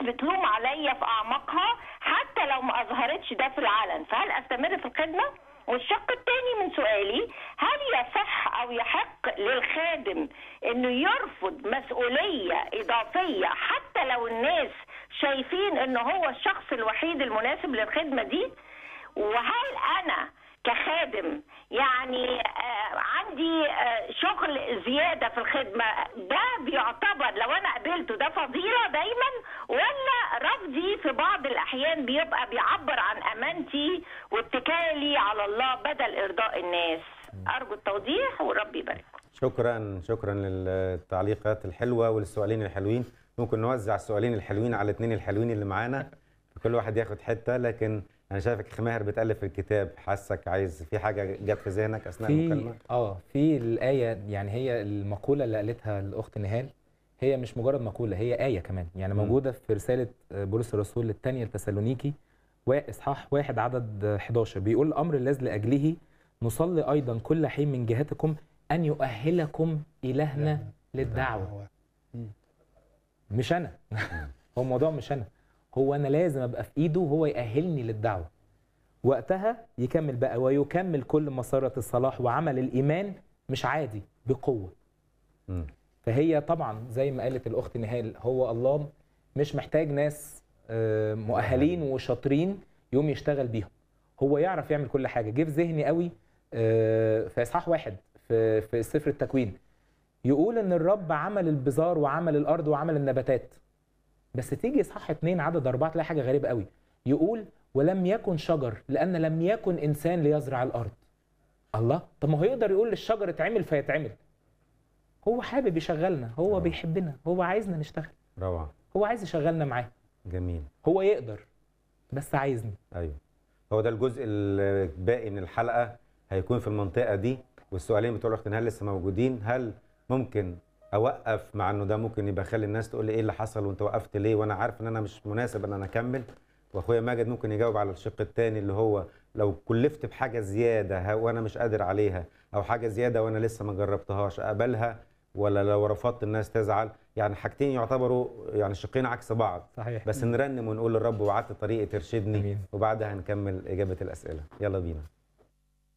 بتلوم عليا في اعماقها حتى لو ما اظهرتش ده في العلن فهل استمر في الخدمه والشق الثاني من سؤالي هل يصح او يحق للخادم انه يرفض مسؤوليه اضافيه حتى لو الناس شايفين ان هو الشخص الوحيد المناسب للخدمه دي وهل انا كخادم يعني آه عندي آه شغل زياده في الخدمه ده بيعتبر لو انا قبلته ده فضيله دايما ولا رفضي في بعض الاحيان بيبقى بيعبر عن امانتي واتكالي على الله بدل ارضاء الناس ارجو التوضيح وربي يبارك شكرا شكرا للتعليقات الحلوه والسؤالين الحلوين ممكن نوزع السؤالين الحلوين على الاثنين الحلوين اللي معانا كل واحد ياخد حته لكن انا شايفك اخ ماهر بتالف الكتاب حاسك عايز في حاجه جت في ذهنك اثناء في المكالمه اه في الايه يعني هي المقوله اللي قالتها الاخت نهال هي مش مجرد مقوله هي ايه كمان يعني مم. موجوده في رساله بولس الرسول الثانيه لتسالونيكي واصحاح واحد عدد 11 بيقول الامر الذي لاجله نصلي ايضا كل حين من جهتكم ان يؤهلكم الهنا للدعوه مش انا هو الموضوع مش انا هو انا لازم ابقى في ايده وهو يأهلني للدعوه وقتها يكمل بقى ويكمل كل مسارة الصلاح وعمل الإيمان مش عادي بقوة مم. فهي طبعا زي ما قالت الأخت نهال هو الله مش محتاج ناس آه، مؤهلين وشاطرين يوم يشتغل بيهم هو يعرف يعمل كل حاجة جه في ذهني قوي آه، في إصحاح واحد في في سفر التكوين يقول إن الرب عمل البزار وعمل الأرض وعمل النباتات بس تيجي إصحاح اتنين عدد أربعة تلاقي حاجة غريبة قوي يقول ولم يكن شجر لأن لم يكن إنسان ليزرع الأرض الله طب ما هو يقدر يقول للشجر اتعمل فيتعمل هو حابب يشغلنا هو آه. بيحبنا هو عايزنا نشتغل روعه هو عايز يشغلنا معاه جميل هو يقدر بس عايزني ايوه هو ده الجزء الباقي من الحلقه هيكون في المنطقه دي والسؤالين بتوع الاخت نهال لسه موجودين هل ممكن اوقف مع انه ده ممكن يبقى خلي الناس تقول لي ايه اللي حصل وانت وقفت ليه وانا عارف ان انا مش مناسب ان انا اكمل واخويا ماجد ممكن يجاوب على الشق الثاني اللي هو لو كلفت بحاجه زياده ها- وانا مش قادر عليها او حاجه زياده وانا لسه ما جربتهاش اقبلها ولا لو رفضت الناس تزعل يعني حاجتين يعتبروا يعني شقين عكس بعض صحيح بس نرنم ونقول للرب وعدت طريقي ترشدني أمين. وبعدها هنكمل إجابة الأسئلة يلا بينا